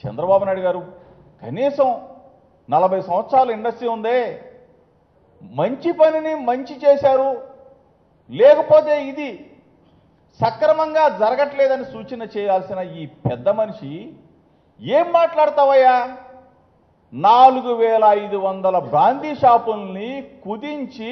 చంద్రబాబు నాయుడు గారు కనీసం నలభై సంవత్సరాల ఇండస్ట్రీ ఉందే మంచి పనిని మంచి చేశారు లేకపోతే ఇది సక్రమంగా జరగట్లేదని సూచన చేయాల్సిన ఈ పెద్ద మనిషి ఏం మాట్లాడతావయ్యా నాలుగు వేల ఐదు వందల బ్రాందీ షాపుల్ని కుదించి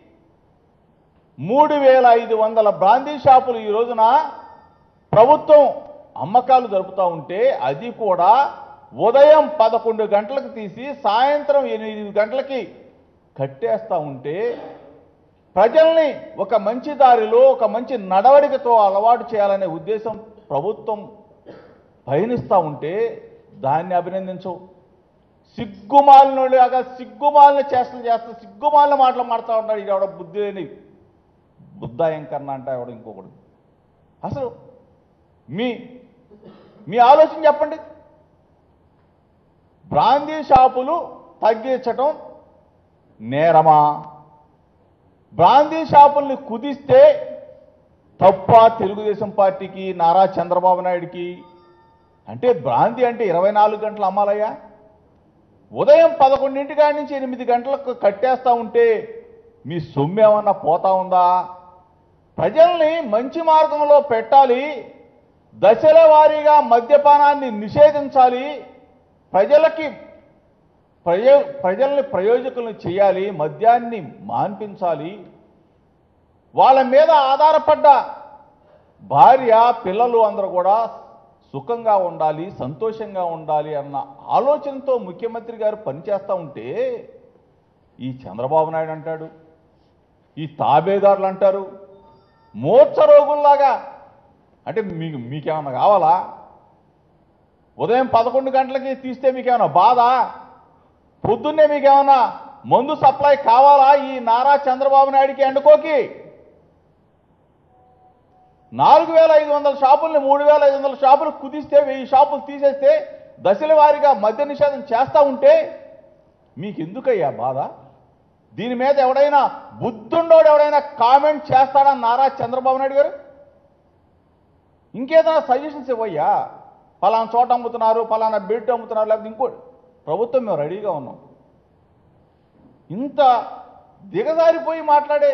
మూడు వేల ఐదు వందల బ్రాందీ షాపులు ఈ రోజున ప్రభుత్వం అమ్మకాలు జరుపుతూ ఉంటే అది కూడా ఉదయం పదకొండు గంటలకు తీసి సాయంత్రం ఎనిమిది గంటలకి కట్టేస్తూ ఉంటే ప్రజల్ని ఒక మంచి దారిలో ఒక మంచి నడవడికతో అలవాటు చేయాలనే ఉద్దేశం ప్రభుత్వం పయనిస్తూ ఉంటే దాన్ని అభినందించవు సిగ్గుమాలినోళ్ళగా సిగ్గుమాలిన చేష్టలు చేస్తా సిగ్గుమాలిన మాటలు మాడుతూ ఉంటాడు ఇది ఎవడ బుద్ధి లేని బుద్ధాయం కన్నా అంటే ఎవడ ఇంకొకడు అసలు మీ మీ ఆలోచన చెప్పండి బ్రాందీ షాపులు తగ్గించటం నేరమా బ్రాందీ షాపుల్ని కుదిస్తే తప్ప తెలుగుదేశం పార్టీకి నారా చంద్రబాబు నాయుడికి అంటే బ్రాంతి అంటే ఇరవై నాలుగు గంటలు అమ్మాలయ్యా ఉదయం పదకొండింటి కాడి నుంచి ఎనిమిది గంటలకు కట్టేస్తా ఉంటే మీ సొమ్ము ఏమన్నా పోతా ఉందా ప్రజల్ని మంచి మార్గంలో పెట్టాలి దశల వారీగా మద్యపానాన్ని నిషేధించాలి ప్రజలకి ప్రజ ప్రజల్ని ప్రయోజకులను చేయాలి మద్యాన్ని మాన్పించాలి వాళ్ళ మీద ఆధారపడ్డ భార్య పిల్లలు అందరూ కూడా సుఖంగా ఉండాలి సంతోషంగా ఉండాలి అన్న ఆలోచనతో ముఖ్యమంత్రి గారు పనిచేస్తూ ఉంటే ఈ చంద్రబాబు నాయుడు అంటాడు ఈ తాబేదారులు అంటారు మూర్ఛ రోగుల్లాగా అంటే మీకు మీకేమన్నా కావాలా ఉదయం పదకొండు గంటలకి తీస్తే మీకేమన్నా బాధ పొద్దున్నే మీకేమన్నా మందు సప్లై కావాలా ఈ నారా చంద్రబాబు నాయుడికి ఎండుకోకి నాలుగు వేల ఐదు వందల షాపుల్ని మూడు వేల ఐదు వందల షాపులు కుదిస్తే వెయ్యి షాపులు తీసేస్తే దశల వారీగా మద్య నిషేధం చేస్తూ ఉంటే మీకు ఎందుకయ్యా బాధ దీని మీద ఎవడైనా బుద్ధుండోడు ఎవడైనా కామెంట్ చేస్తాడా నారా చంద్రబాబు నాయుడు గారు ఇంకేదైనా సజెషన్స్ ఇవ్వయ్యా ఫలానా చోట అమ్ముతున్నారు ఫలానా బెడ్ అమ్ముతున్నారు లేకపోతే ఇంకోటి ప్రభుత్వం మేము రెడీగా ఉన్నాం ఇంత దిగజారిపోయి మాట్లాడే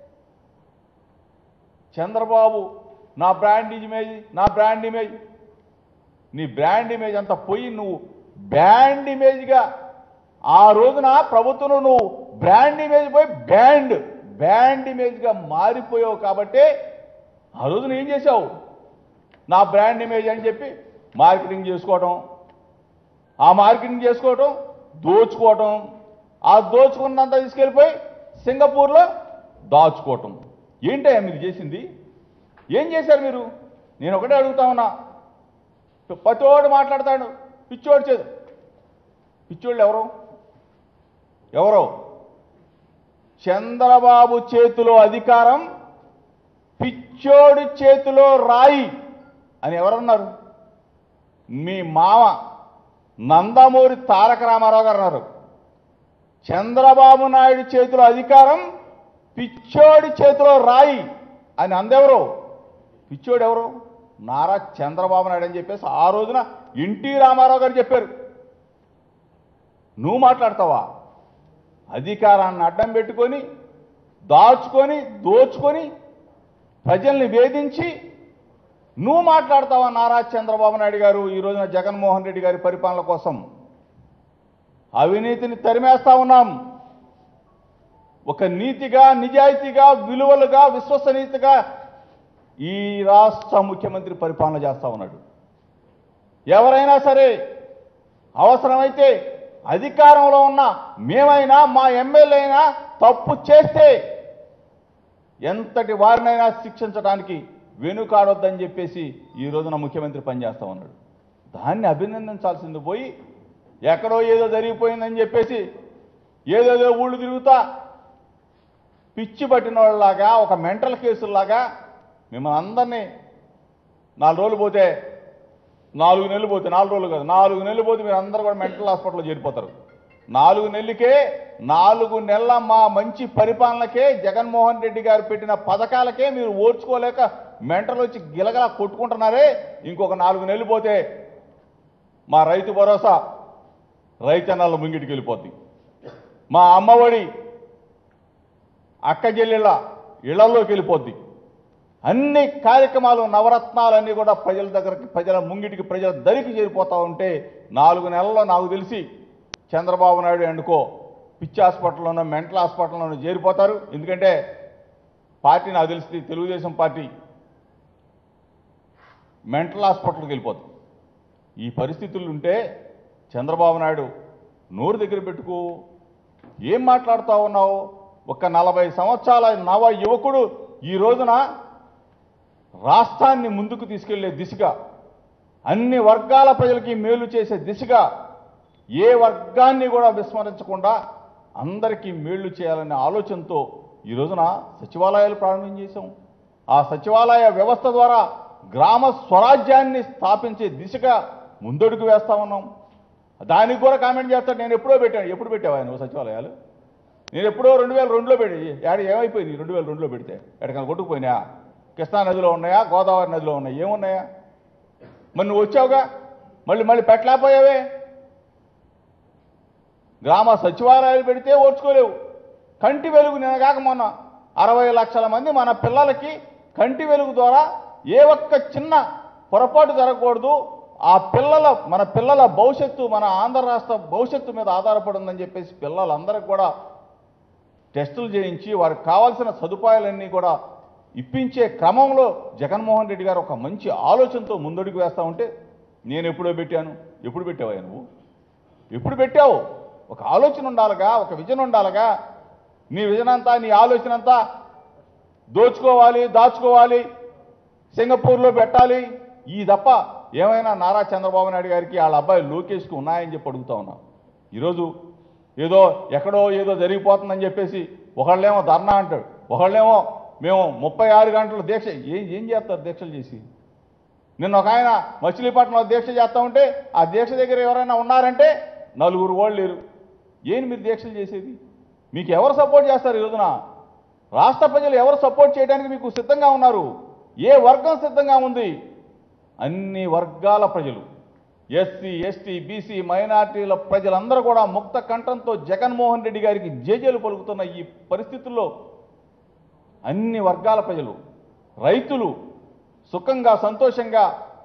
చంద్రబాబు నా బ్రాండ్ ఇమేజ్ నా బ్రాండ్ ఇమేజ్ నీ బ్రాండ్ ఇమేజ్ అంతా పోయి నువ్వు బ్రాండ్ ఇమేజ్గా ఆ రోజున ప్రభుత్వం నువ్వు బ్రాండ్ ఇమేజ్ పోయి బ్యాండ్ బ్యాండ్ ఇమేజ్గా మారిపోయావు కాబట్టి ఆ రోజున ఏం చేశావు నా బ్రాండ్ ఇమేజ్ అని చెప్పి మార్కెటింగ్ చేసుకోవటం ఆ మార్కెటింగ్ చేసుకోవటం దోచుకోవటం ఆ దోచుకున్నంత తీసుకెళ్ళిపోయి సింగపూర్లో దాచుకోవటం ఏంటయ్యా మీరు చేసింది ఏం చేశారు మీరు నేను ఒకటే అడుగుతా ఉన్నా పతోడు మాట్లాడతాడు పిచ్చోడు చేదు పిచ్చోళ్ళు ఎవరు ఎవరు చంద్రబాబు చేతిలో అధికారం పిచ్చోడి చేతిలో రాయి అని ఎవరన్నారు మీ మామ నందమూరి తారక రామారావు గారు అన్నారు చంద్రబాబు నాయుడు చేతిలో అధికారం పిచ్చోడి చేతిలో రాయి అని అందెవరు పిచ్చోడు ఎవరు నారా చంద్రబాబు నాయుడు అని చెప్పేసి ఆ రోజున ఎన్టీ రామారావు గారు చెప్పారు నువ్వు మాట్లాడతావా అధికారాన్ని అడ్డం పెట్టుకొని దాచుకొని దోచుకొని ప్రజల్ని వేధించి నువ్వు మాట్లాడతావా నారా చంద్రబాబు నాయుడు గారు ఈ రోజున జగన్మోహన్ రెడ్డి గారి పరిపాలన కోసం అవినీతిని తరిమేస్తా ఉన్నాం ఒక నీతిగా నిజాయితీగా విలువలుగా విశ్వసనీయతగా ఈ రాష్ట్ర ముఖ్యమంత్రి పరిపాలన చేస్తా ఉన్నాడు ఎవరైనా సరే అవసరమైతే అధికారంలో ఉన్న మేమైనా మా ఎమ్మెల్యే అయినా తప్పు చేస్తే ఎంతటి వారినైనా శిక్షించడానికి వెనుకాడొద్దని చెప్పేసి ఈ రోజున ముఖ్యమంత్రి పనిచేస్తా ఉన్నాడు దాన్ని అభినందించాల్సింది పోయి ఎక్కడో ఏదో జరిగిపోయిందని చెప్పేసి ఏదేదో ఊళ్ళు తిరుగుతా పిచ్చి పట్టిన వాళ్ళలాగా ఒక మెంటల్ కేసుల్లాగా మిమ్మల్ని అందరినీ నాలుగు రోజులు పోతే నాలుగు నెలలు పోతే నాలుగు రోజులు కాదు నాలుగు నెలలు పోతే మీరు అందరూ కూడా మెంటల్ హాస్పిటల్లో చేరిపోతారు నాలుగు నెలలకే నాలుగు నెలల మా మంచి పరిపాలనకే జగన్మోహన్ రెడ్డి గారు పెట్టిన పథకాలకే మీరు ఓర్చుకోలేక మెంటలు వచ్చి గిలగలా కొట్టుకుంటున్నారే ఇంకొక నాలుగు నెలలు పోతే మా రైతు భరోసా రైతన్నల ముంగిటికి వెళ్ళిపోద్ది మా అమ్మఒడి అక్క చెల్లెళ్ళ ఇళ్లలోకి వెళ్ళిపోద్ది అన్ని కార్యక్రమాలు నవరత్నాలన్నీ కూడా ప్రజల దగ్గరికి ప్రజల ముంగిటికి ప్రజల దరికి చేరిపోతా ఉంటే నాలుగు నెలల్లో నాకు తెలిసి చంద్రబాబు నాయుడు అనుకో పిచ్చి హాస్పిటల్లోనో మెంటల్ హాస్పిటల్లోనో చేరిపోతారు ఎందుకంటే పార్టీ నాకు తెలిసి తెలుగుదేశం పార్టీ మెంటల్ హాస్పిటల్కి వెళ్ళిపోతుంది ఈ పరిస్థితులు ఉంటే చంద్రబాబు నాయుడు నోరు దగ్గర పెట్టుకో ఏం మాట్లాడుతా ఉన్నావు ఒక నలభై సంవత్సరాల నవ యువకుడు ఈ రోజున రాష్ట్రాన్ని ముందుకు తీసుకెళ్లే దిశగా అన్ని వర్గాల ప్రజలకి మేలు చేసే దిశగా ఏ వర్గాన్ని కూడా విస్మరించకుండా అందరికీ మేళ్లు చేయాలనే ఆలోచనతో ఈ రోజున సచివాలయాలు ప్రారంభం చేశాం ఆ సచివాలయ వ్యవస్థ ద్వారా గ్రామ స్వరాజ్యాన్ని స్థాపించే దిశగా ముందడుగు వేస్తా ఉన్నాం దానికి కూడా కామెంట్ చేస్తాడు నేను ఎప్పుడో పెట్టాను ఎప్పుడు పెట్టావా నువ్వు సచివాలయాలు నేను ఎప్పుడో రెండు వేల రెండులో పెట్టి ఏడ ఏమైపోయింది రెండు వేల రెండులో పెడితే ఎక్కడికైనా కొట్టుకుపోయినాయా కృష్ణా నదిలో ఉన్నాయా గోదావరి నదిలో ఉన్నాయా ఏమున్నాయా మరి నువ్వు వచ్చావుగా మళ్ళీ మళ్ళీ పెట్టలేకపోయావే గ్రామ సచివాలయాలు పెడితే ఓర్చుకోలేవు కంటి వెలుగు నేను కాక మొన్న అరవై లక్షల మంది మన పిల్లలకి కంటి వెలుగు ద్వారా ఏ ఒక్క చిన్న పొరపాటు జరగకూడదు ఆ పిల్లల మన పిల్లల భవిష్యత్తు మన ఆంధ్ర రాష్ట్ర భవిష్యత్తు మీద ఆధారపడి ఉందని చెప్పేసి పిల్లలందరికీ కూడా టెస్టులు చేయించి వారికి కావాల్సిన సదుపాయాలన్నీ కూడా ఇప్పించే క్రమంలో జగన్మోహన్ రెడ్డి గారు ఒక మంచి ఆలోచనతో ముందడుగు వేస్తా ఉంటే నేను ఎప్పుడో పెట్టాను ఎప్పుడు పెట్టావా నువ్వు ఎప్పుడు పెట్టావు ఒక ఆలోచన ఉండాలిగా ఒక విజన్ ఉండాలిగా నీ విజన్ అంతా నీ ఆలోచన అంతా దోచుకోవాలి దాచుకోవాలి సింగపూర్లో పెట్టాలి ఈ తప్ప ఏమైనా నారా చంద్రబాబు నాయుడు గారికి వాళ్ళ అబ్బాయి లోకేష్కి ఉన్నాయని చెప్పి అడుగుతా ఉన్నా ఈరోజు ఏదో ఎక్కడో ఏదో జరిగిపోతుందని చెప్పేసి ఒకళ్ళేమో ధర్నా అంటాడు ఒకళ్ళేమో మేము ముప్పై ఆరు గంటల దీక్ష ఏం ఏం చేస్తారు దీక్షలు చేసి నిన్న ఒక ఆయన మచిలీపట్నంలో దీక్ష చేస్తా ఉంటే ఆ దీక్ష దగ్గర ఎవరైనా ఉన్నారంటే నలుగురు వాళ్ళు లేరు ఏంటి మీరు దీక్షలు చేసేది మీకు ఎవరు సపోర్ట్ చేస్తారు ఈ రోజున రాష్ట్ర ప్రజలు ఎవరు సపోర్ట్ చేయడానికి మీకు సిద్ధంగా ఉన్నారు ఏ వర్గం సిద్ధంగా ఉంది అన్ని వర్గాల ప్రజలు ఎస్సీ ఎస్టీ బీసీ మైనార్టీల ప్రజలందరూ కూడా ముక్త కంఠంతో జగన్మోహన్ రెడ్డి గారికి జేజేలు పలుకుతున్న ఈ పరిస్థితుల్లో అన్ని వర్గాల ప్రజలు రైతులు సుఖంగా సంతోషంగా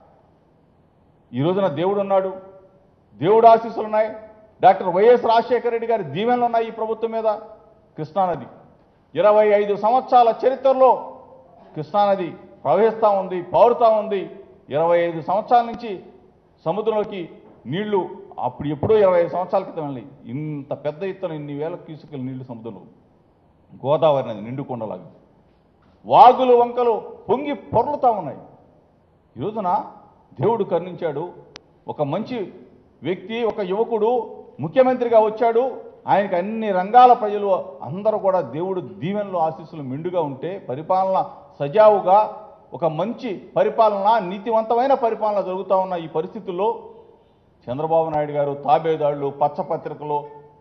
ఈ రోజున దేవుడు ఉన్నాడు దేవుడు ఆశీస్సులు ఉన్నాయి డాక్టర్ వైఎస్ రాజశేఖర రెడ్డి గారి దీవెనలు ఉన్నాయి ఈ ప్రభుత్వం మీద కృష్ణానది ఇరవై ఐదు సంవత్సరాల చరిత్రలో కృష్ణానది ప్రవహిస్తూ ఉంది పారుతూ ఉంది ఇరవై ఐదు సంవత్సరాల నుంచి సముద్రంలోకి నీళ్లు అప్పుడు ఎప్పుడో ఇరవై ఐదు సంవత్సరాల క్రితం వెళ్ళి ఇంత పెద్ద ఎత్తున ఇన్ని వేల క్యూసికల్ నీళ్లు సముద్రంలో గోదావరి నది నిండుకొండలాగా వాగులు వంకలు పొంగి పొర్లుతా ఉన్నాయి ఈ రోజున దేవుడు కరుణించాడు ఒక మంచి వ్యక్తి ఒక యువకుడు ముఖ్యమంత్రిగా వచ్చాడు ఆయనకి అన్ని రంగాల ప్రజలు అందరూ కూడా దేవుడు దీవెనలు ఆశీస్సులు మెండుగా ఉంటే పరిపాలన సజావుగా ఒక మంచి పరిపాలన నీతివంతమైన పరిపాలన జరుగుతూ ఉన్న ఈ పరిస్థితుల్లో చంద్రబాబు నాయుడు గారు తాబేదాళ్ళు పచ్చపత్రికలు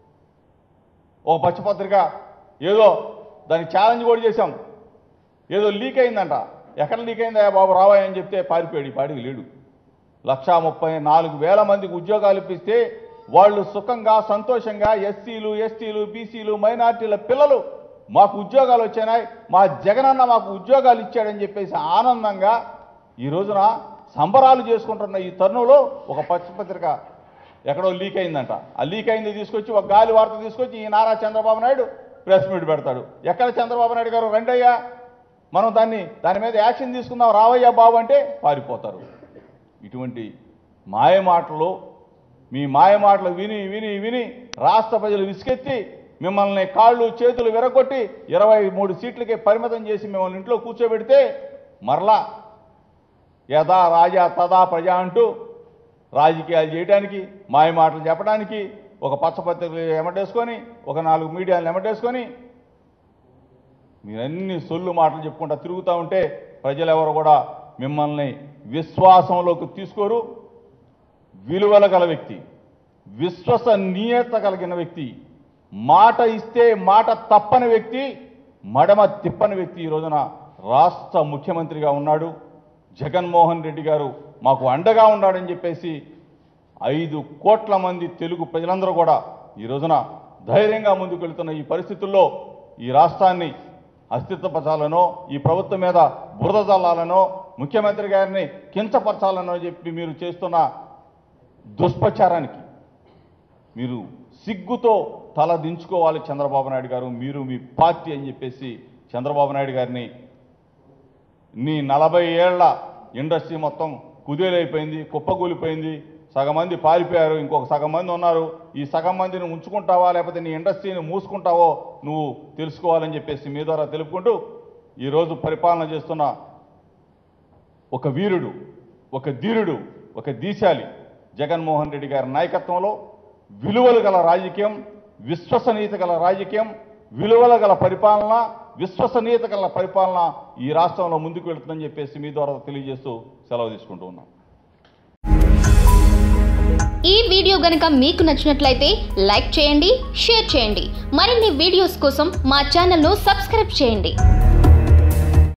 ఒక పచ్చపత్రిక ఏదో దానికి ఛాలెంజ్ కూడా చేశాం ఏదో లీక్ అయిందంట ఎక్కడ లీక్ అయిందా బాబు రావాయి అని చెప్తే పారిపోయాడు ఈ పాడికి లేడు లక్షా ముప్పై నాలుగు వేల మందికి ఉద్యోగాలు ఇప్పిస్తే వాళ్ళు సుఖంగా సంతోషంగా ఎస్సీలు ఎస్టీలు బీసీలు మైనార్టీల పిల్లలు మాకు ఉద్యోగాలు వచ్చాయి మా జగనన్న మాకు ఉద్యోగాలు ఇచ్చాడని చెప్పేసి ఆనందంగా ఈ రోజున సంబరాలు చేసుకుంటున్న ఈ తరుణంలో ఒక పత్రిక ఎక్కడో లీక్ అయిందంట ఆ లీక్ అయింది తీసుకొచ్చి ఒక గాలి వార్త తీసుకొచ్చి ఈ నారా చంద్రబాబు నాయుడు ప్రెస్ మీట్ పెడతాడు ఎక్కడ చంద్రబాబు నాయుడు గారు రండయ్యా మనం దాన్ని దాని మీద యాక్షన్ తీసుకుందాం రావయ్యా బాబు అంటే పారిపోతారు ఇటువంటి మాయ మాటలు మీ మాయ మాటలు విని విని విని రాష్ట్ర ప్రజలు విసుకెత్తి మిమ్మల్ని కాళ్ళు చేతులు విరగొట్టి ఇరవై మూడు సీట్లకే పరిమితం చేసి మిమ్మల్ని ఇంట్లో కూర్చోబెడితే మరలా యథా రాజా తదా ప్రజా అంటూ రాజకీయాలు చేయడానికి మాయ మాటలు చెప్పడానికి ఒక పచ్చపత్రికలు ఎమటేసుకొని ఒక నాలుగు మీడియాలు ఎమటేసుకొని మీరన్ని సొల్లు మాటలు చెప్పుకుంటా తిరుగుతూ ఉంటే ప్రజలెవరు కూడా మిమ్మల్ని విశ్వాసంలోకి తీసుకోరు విలువల గల వ్యక్తి విశ్వసనీయత కలిగిన వ్యక్తి మాట ఇస్తే మాట తప్పని వ్యక్తి మడమ తిప్పని వ్యక్తి ఈ రోజున రాష్ట్ర ముఖ్యమంత్రిగా ఉన్నాడు జగన్మోహన్ రెడ్డి గారు మాకు అండగా ఉన్నాడని చెప్పేసి ఐదు కోట్ల మంది తెలుగు ప్రజలందరూ కూడా ఈ రోజున ధైర్యంగా ముందుకు వెళ్తున్న ఈ పరిస్థితుల్లో ఈ రాష్ట్రాన్ని అస్తిత్వపరచాలనో ఈ ప్రభుత్వం మీద బురద జల్లాలనో ముఖ్యమంత్రి గారిని కించపరచాలనో చెప్పి మీరు చేస్తున్న దుష్ప్రచారానికి మీరు సిగ్గుతో తల దించుకోవాలి చంద్రబాబు నాయుడు గారు మీరు మీ పార్టీ అని చెప్పేసి చంద్రబాబు నాయుడు గారిని నీ నలభై ఏళ్ల ఇండస్ట్రీ మొత్తం కుదేలైపోయింది కుప్పకూలిపోయింది సగం మంది పారిపోయారు ఇంకొక సగం మంది ఉన్నారు ఈ సగం మందిని ఉంచుకుంటావా లేకపోతే నీ ఇండస్ట్రీని మూసుకుంటావో నువ్వు తెలుసుకోవాలని చెప్పేసి మీ ద్వారా తెలుపుకుంటూ ఈరోజు పరిపాలన చేస్తున్న ఒక వీరుడు ఒక ధీరుడు ఒక దీశాలి జగన్మోహన్ రెడ్డి గారి నాయకత్వంలో విలువలు గల రాజకీయం విశ్వసనీయత గల రాజకీయం విలువల గల పరిపాలన విశ్వసనీయత గల పరిపాలన ఈ రాష్ట్రంలో ముందుకు వెళుతుందని చెప్పేసి మీ ద్వారా తెలియజేస్తూ సెలవు తీసుకుంటూ ఉన్నాం ఈ వీడియో గనుక మీకు నచ్చినట్లయితే లైక్ చేయండి షేర్ చేయండి మరిన్ని వీడియోస్ కోసం మా ఛానల్ను సబ్స్క్రైబ్ చేయండి